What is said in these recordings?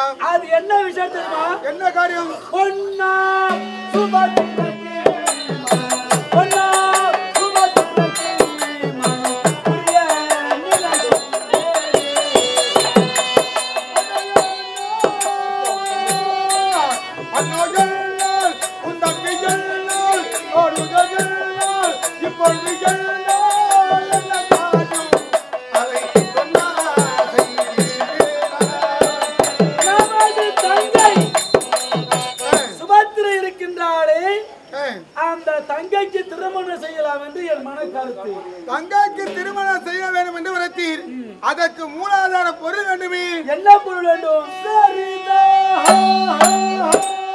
அது என்ன விஷயம் தெரியுமா என்ன காரியம் பொன்னா சுபத்திரக்கு பொன்னா சுபத்திரக்கு மனம் புரிய நினைவு. அண்ணாயல்லால், உன் தம்பியல்லால், அருகையல்லால், இப்பொழுது எல்லால் என்ன காரியம்? அதை சொன்னால் செய்கிறீர்களா? நமது தங்கை ஏய், சுபத்திரை இருக்கின்றாளே ஏய், அந்த தங்கைக்கு திருமணம் செய்யலாம் என்று என் மன கருத்து தங்கைக்கு திருமணம் செய்ய வேண்டும் என்று உரைத்தீர் அதற்கு மூலாதார பொருள் வேண்டுமே என்ன பொருள் வேண்டும் சரிதான்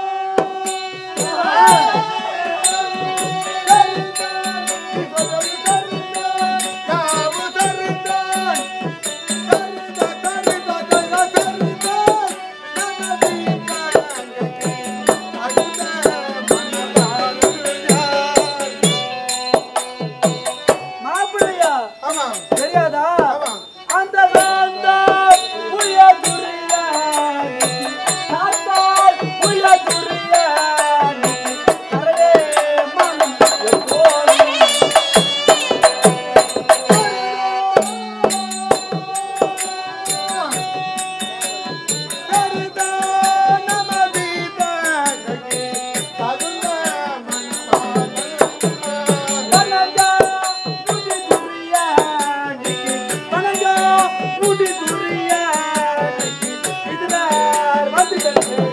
யாவு தருந்தான், தருந்த, தருந்த, தருந்த, தருந்தான், நமது தங்கைக்கு அடுத்த மணவாளன் யார்? மாப்பிள்ளையா ஆமாம் தெரியாதா ஆமா. அந்த வேந்தாள் புய துரியானி, தாத்தாள் புய துரியானி, தரவே மனம் எப்போதும் தருந்தான், நமது தங்கைக்கு தகுந்த மணவாளன் யார்? வணங்கா முடி துரியானிக்கு, வணங்கா முடி துரியானிக்கு, இதுவார் வந்துட்டது.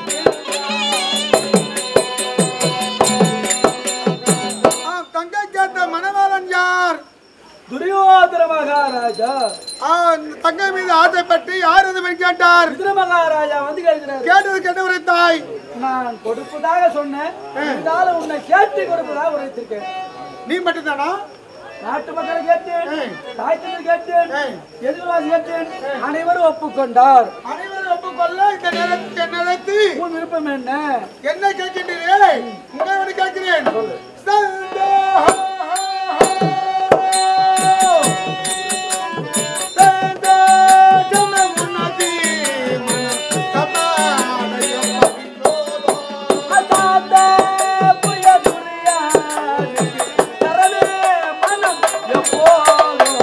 ஆம், தங்கை கேட்ட மணவாளன் யார் துரியோதர மகாராஜா ஆ, தங்கை மீது ஆசைப்பட்டு யார் அது கேட்டார் ருத்ர மகாராஜா வந்து கேட்கிறாரு கேட்டது கேட்டு உரைத்தாய் நான் கொடுப்பதாக சொன்னேன் இருந்தாலும் உன்னை கேட்டு கொடுப்பதாக உரைத்திருக்கேன் நீ மட்டும்தானா நாட்டு மக்களை கேட்டேன் ஏய். தாய்த்தனை கேட்டேன் ஏய். எதிர்வாசி கேட்டேன் அனைவரும் ஒப்புக்கொண்டார் அனைவரும் ஒப்புக்கொள்ள இந்த நேரத்துக்கு என்ன நடத்தி உன் விருப்பம் என்ன என்ன கேட்கின்றீரே உங்களை கேட்கிறேன் சந்தோஷம். சந்தோஷம் உன்னதி மனம் சமாதானம் மகிழ்ந்தோதோ. அசாந்த புய துரியானுக்கு தரவே மனம் எப்போதும்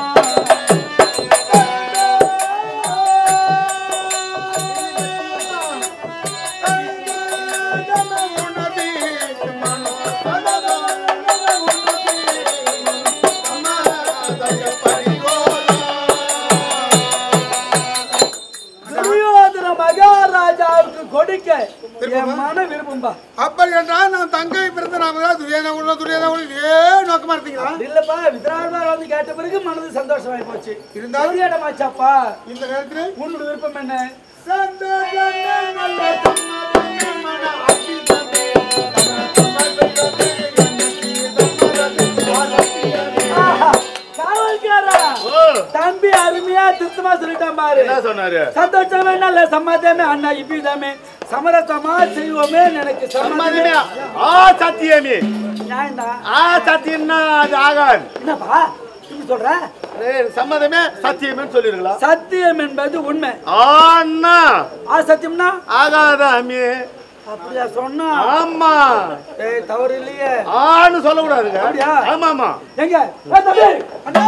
துரியோதன மகாராஜாவுக்கு கொடுக்க என் மன விருப்பம்பா அப்படி என்றால் நான் தங்கை பிறந்த நாம தான் துரியாத உள்ள துரியாத உள்ள இதே நோக்கமா இருந்தீங்களா இல்லப்பா வித்ராழ்வார் வந்து கேட்ட பிறகு மனது சந்தோஷமாயி போச்சு இருந்தாலும் இடமாச்சாப்பா இந்த நேரத்தில் உன்னோட விருப்பம் என்ன சந்தோஷமே நல்ல சம்மதமே மன அகிதமே. சம்மதமே எனக்கு சம்மதமே ஆரத்தியமே. ஆஹா, காவல்காரா தம்பி அருமையா திருத்தமா சொல்லிட்டான் பாரு என்ன சொன்னாரு சந்தோஷமே நல்ல சம்மதமே அண்ணா இவ்விதமே சமரசமா செய்வோமே எனக்கு சம்மதமே சம்மதமே ஆ சத்தியமே நியாயம்தான் ஆ சத்தியம்னா அது ஆகாது என்னப்பா இப்படி சொல்ற ஏய், சம்மதமே சத்தியமே சொல்லிருக்கலாம் சத்தியம் என்பது உண்மை ஆன்னா ஆ சத்தியம்னா ஆகாத அம்மி அப்படியா சொன்னா ஆமா ஏய் தவறு இல்லையே ஆன்னு சொல்லக்கூடாதுங்க அப்படியா? ஆமா ஆமா எங்க ஏய், தம்பி அண்ணா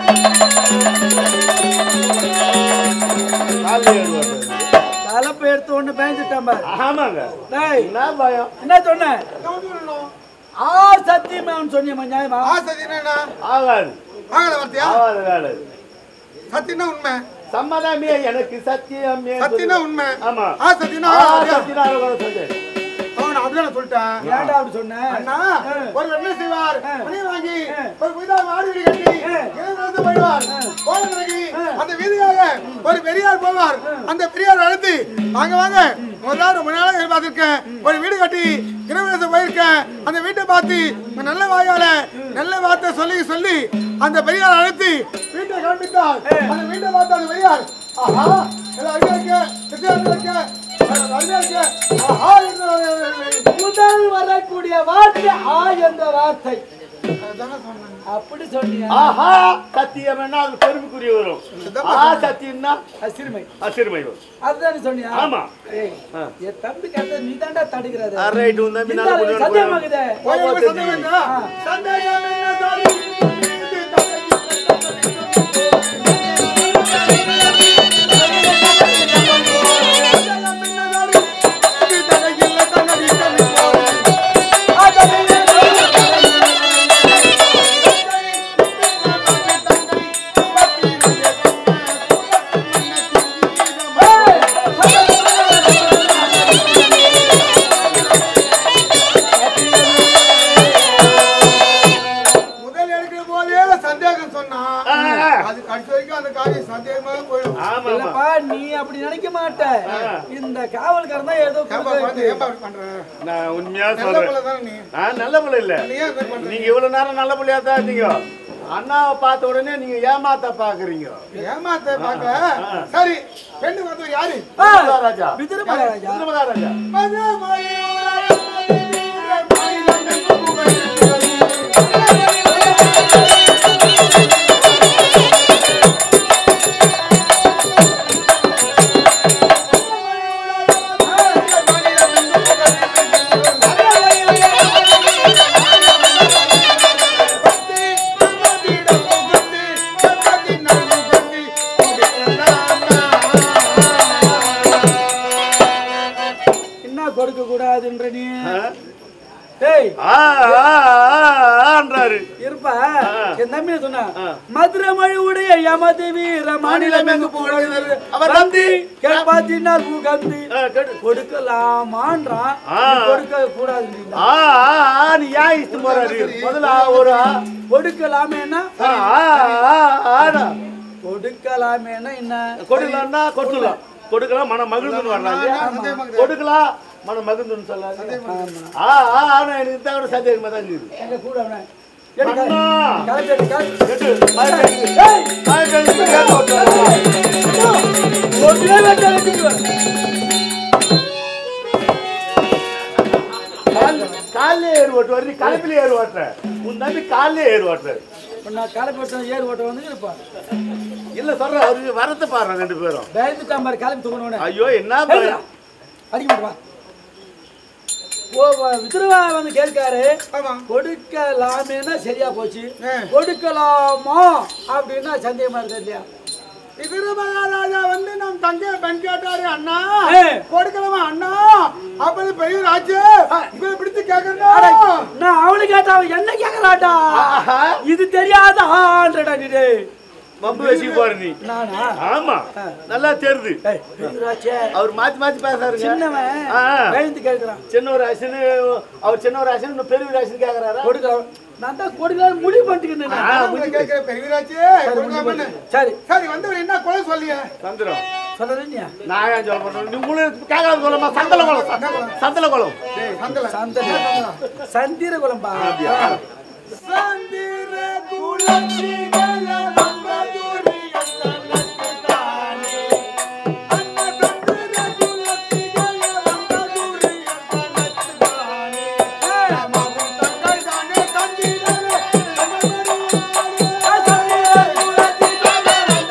காலையில ஏறுவாரு. கலப்பை எடுத்து ஒண்ணு பயந்துட்டான் பாரு ஆமாங்க டேய் என்ன பயம் என்ன சொன்ன என்ன சொல்லணும்? ஆ சத்தியமான்னு சொன்னியம்மா நியாயமா ஆ, சத்தியம்னா என்ன? ஆகாது ஆகல வார்த்தையா? ஆகாது வேலை சத்தியம்னா உண்மை சம்மதமே எனக்கு சத்தியமே சத்தியம்னா உண்மை ஆமா ஆ, சத்தியம்னா ஆ, ஆகலையா? சத்தியம்னா ஆகாது சொல்லு. அவன் அப்படிதான் நான் சொல்லிட்டேன் ஏன்டா அப்படி சொன்ன அண்ணா ஆ. ஒரு என்ன செய்வார் ஆ. மணி வாங்கி ஆ. ஒரு புதிதா மாடு வீடு கட்டி ஆ. இருந்து போயிடுவார் போன பிறகு ஆ. அந்த வீதியாக ஒரு பெரியார் போவார் அந்த பெரியார் அழைத்து வாங்க வாங்க முதல்ல ரொம்ப நாளா எதிர்பார்த்திருக்கேன் ஒரு வீடு கட்டி கிரகவேசம் போயிருக்கேன் அந்த வீட்டை பார்த்து உங்க நல்ல வாயால நல்ல வார்த்தை சொல்லி சொல்லி அந்த பெரியார் அழைத்து வீட்டை காண்பித்தார் அந்த வீட்டை பார்த்து அந்த பெரியார் ஆஹா எல்லாம் அருமையா இருக்க சித்தியாரமா இருக்க அருமையா இருக்க ஆஹா என்று முதல் வரக்கூடிய வார்த்தை ஆ என்ற வார்த்தை அதானே சொன்னேன் அப்படி சொன்னியா ஆஹா சத்தியம் என்ன அது பெருமைக்குரிய வரும் ஆ சத்தியம்னா அது சிறுமை அசிறுமை வரும் அதுதான் நீ சொன்னியா ஆமா. ஏய் ஆ. என் தம்பி கத்த நீ தாண்டா தடுக்கிறது ஆ, right, உன் தம்பி நல்லா இந்த புரியும். சத்தியமாகுதே கோயிலுக்கு சந்தேகம் இருக்கா? ஆ. சந்தேகம் என்ன சாமி? இது தந்தை சந்தேகம் என்ன சாமி? இது தந்தையில் தன்னடி தனி போலே. முதல் எடுக்கிற போதே சந்தேகம் சொன்னா ஆ, ஆ. அது கடைசி வரைக்கும் அந்த காரியம் சந்தேகமாக போயிடும் ஆமா ஆமா இல்லப்பா நீ அப்படி நினைக்க மாட்ட இந்த காவல்காரன் தான் ஏதோ ஏன்பா கொடுக்க குழந்தை, ஏன்பா இப்படி பண்ற? நான் உண்மையா நல்ல சொல்றேன் பிள்ளை தானே நீ நான் நல்ல பிள்ளை இல்ல நீ ஏன் இப்படி பண்ற? நீங்க இவ்வளவு நேரம் நல்ல பிள்ளையா தான் இருந்தீங்க அண்ணாவை பார்த்த உடனே நீங்க ஏமாத்த பாக்குறீங்க ஏமாத்த பார்க்க சரி பெண்ணு பார்த்தவர் யாரு ஆ, ராஜா விஜய மகாராஜா ராஜா என்ன கொடுக்க கூடாதுன்ற நீ டேய் ஆ, ஆ, ஆன்றாரு இருப்பா என் தம்பி சொன்னா ஆ. மதுரை மொழி உடைய யமதி வீர மாநிலம் எங்கு புகழ்கிறது அவர் வந்து கேட்பாத்தினால் புகந்து ஆ, கேட்டு. கொடுக்கலாமான்றான் ஆ. நீ கொடுக்க கூடாது ஆ, ஆ, ஆ, நீ ஏன் இஷ்டு போறாரு முதல்ல ஆ, ஒரு ஆ. கொடுக்கலாமேனா ஆ, ஆ, ஆ, ஆடா. கொடுக்கலாமேனா என்ன கொடுக்கலாம்னா கொடுக்கலாம் கொடுக்கலாம் மன மகிழ்ந்துன்னு வர்றாங்க கொடுக்கலாம் மன மகிழ்ந்துன்னு சொல்லாது ஆமா ஆ ஆ ஆனா எனக்கு தவிர சந்தேகமா தான் இருக்குது எங்க கூட அவன எடு கல- அண்ணா. கலெக்ட் எடு, கலெக்ட். கேட்டு மழை பெய்யுது. ஏய், மழை பெய்யுது, கேட்டு விட்டுறாங்க. அண்ணா, ஒரே வெட்ட வெட்டிக்குவேன். கால்ல- கால்ல ஏறு ஓட்டுவாரு நீ கலப்பில ஏறு ஓட்டுற உன் தம்பி கால்ல ஏறு ஓட்டுற இப்ப நான் கலெக்ட் ஓட்டம் ஏர் ஓட்டம் வந்து இருப்பான் இல்ல சொல்ற அவருக்கு வரத்தை பாடுறாங்க ரெண்டு பேரும் பயந்துட்டான் பாரு கிளம்பி தூக்கணும் ஐயோ என்ன ப- அடிக்க மாட்டா ஓ வித்ருவா வந்து கேட்காரு ஆமா கொடுக்கலாமேனா சரியா போச்சு ஆ. கொடுக்கலாமா அப்படின்னா சந்தேகமா இருக்கு இல்லையா விதுர மகாராஜா வந்து நம் தங்கைய பெண் கேட்டாரு அண்ணா ஏ. கொடுக்கலாமா அண்ணா அப்படி பெரிய ஆச்சு இவரை பிடித்து அட, கேட்கணும் நான் அவனு கேட்டா அவன் என்ன கேக்குறாட்டா ஆஹா. இது தெரியாத ஆன்றடா நீ டேய். மம்பு வச்சு பாரு நீ நானா ஆமா நல்லா தெரியுது ஏய், பெரியவராச்சே. அவர் மாத்தி மாத்தி பேசுறாருங்க சின்னவன் ஆ. பயந்து கேட்கிறான் சின்ன ஒரு ஆசனு அவர் சின்ன ஒரு ஆசனு இன்னும் பெரிய ஒரு ஆசனு கேக்குறாரா கொடுக்கலாம் நான் தான் கொடுக்கலாம் முடிவு பண்ணிட்டுக்கிறேன் ஆ, நான். முடிவு கேட்கிற பெரியவராச்சு கொடுக்கலாமான்னு சரி சரி வந்தவர் என்ன கொலை சொல்லிய சந்திரம் சொல்றேன் நான் ஏன் சொல்ல மாட்டேன் நீ உங்களுக்கு கேட்காத சொல்லமா சந்தல குளம் சந்தல குளம் சந்தல சந்திர சந்திர குலம்பா சந்திர குலத்திகள வந்ததொரு எத்தனத்தானே. அன்ன சந்திர குலத்திகள வந்ததொரு எத்தனத்தானே. மகன் தங்கள் தானே தந்திரவே தமமருவாரே. சந்திர குலத்திகள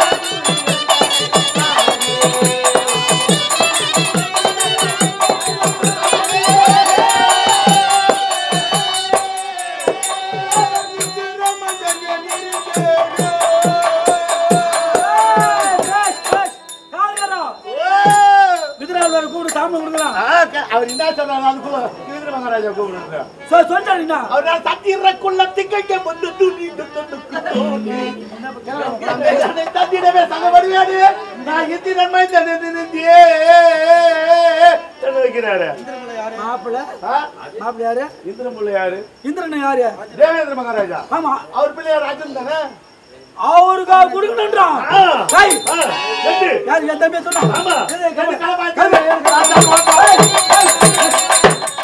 குதிரால் வர கூப்பிடு சாமி கொடுக்கலாம் ஆ, க- அவர் என்ன சொல்றாரு அதுக்குள்ள வீர மகாராஜா கூப்பிடுறாரு சொல் சொல்லிட்டா அவர் நான் சத்திரக்குள்ள திங்க வந்து துணி துண்டுக்கு தோணி தந்தை தந்திடவே சகவடியாடு நான் இந்தி நன்மை தந்தியே வைக்கிறாரு மாப்பிள்ள ஆ? மாப்பிள்ள யாரு இந்திரன் பிள்ளை யாரு இந்திரன் யாரு தேவேந்திர மகாராஜா ஆமா அவர் பிள்ளையார் ராஜன் தானே அவருக்கு கொடுக்கணுன்றான் ஆ. ஏய், ஆ, எட்டு. யார் என் தம்பியை சொன்னா ஆமா ஏய், ஏய், கிளம்பு. எட்டு கிளம்பா, கிளம்பு, கிளம்பு. ராஜா, வாப்பா. ஏய், ஏய்.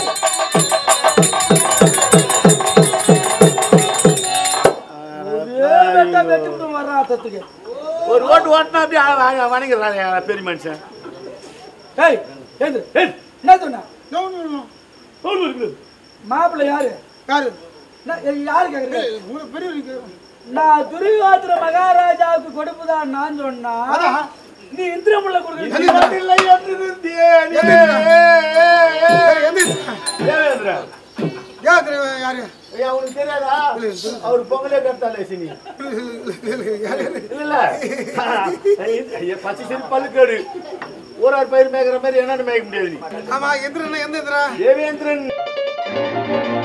ஒரே வெட்ட வெட்டிட்டு வர்றான் அத்தத்துக்கு. ஒரு ஓட்டு ஓட்டுனா அப்படியே வ- வணங்கிடுறாங்க பெரிய மனுஷன் ஏய், எழுந்து. ஏய், என்ன சொன்ன நோ, நோ, நோ. தோல் இருக்குது. மாப்பிள்ளை யாரு யாரு நான் யாரு கேக்குறது ஒரு பெரிய நான் துரியோதன மகாராஜாவுக்கு கொடுப்புதான் நான் சொன்னா அதான். நீ இந்திரமுள்ள கொடுக்க இல்லை என்று நிறுத்தியே நீ. சரி, எந்திரிச்சு. தேவேந்திரா, யார் தெரியும் யாரு ஐயா, உனக்கு தெரியாதா அவர் பொங்கலே கட்டாலே சினி இல்ல இல்ல ஐயா, பச்சை சிறு பல்லுக்கேடு ஊரார் பயிர் மேய்க்கிற மாதிரி என்னன்னு மேய்க்க முடியாது நீ ஆமா எந்திரன் எந்த எந்திரா தேவேந்திரன்